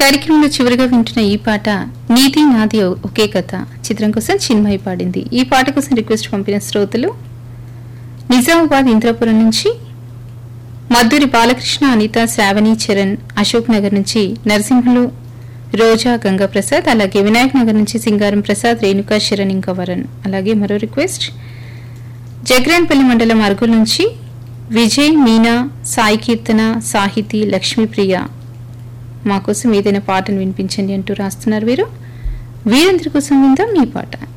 కార్యక్రమంలో చివరిగా వింటున్న ఈ పాట నీతి నాది ఒకే కథ చిత్రం కోసం చిన్మయి పాడింది ఈ పాట కోసం రిక్వెస్ట్ పంపిన శ్రోతలు నిజామాబాద్ ఇంద్రపురం నుంచి మద్దూరి బాలకృష్ణ అనిత శ్రావణి చరణ్ అశోక్ నగర్ నుంచి నరసింహులు రోజా గంగా ప్రసాద్ అలాగే వినాయక్ నగర్ నుంచి సింగారం ప్రసాద్ రేణుకా శరణ్ ఇంకా వరణ్ అలాగే మరో రిక్వెస్ట్ జగ్రాన్పల్లి మండలం అరుగుల నుంచి విజయ్ మీనా సాయి కీర్తన సాహితి లక్ష్మీప్రియ మా కోసం ఏదైనా పాటను వినిపించండి అంటూ రాస్తున్నారు వీరు వీరందరి కోసం విందాం మీ పాట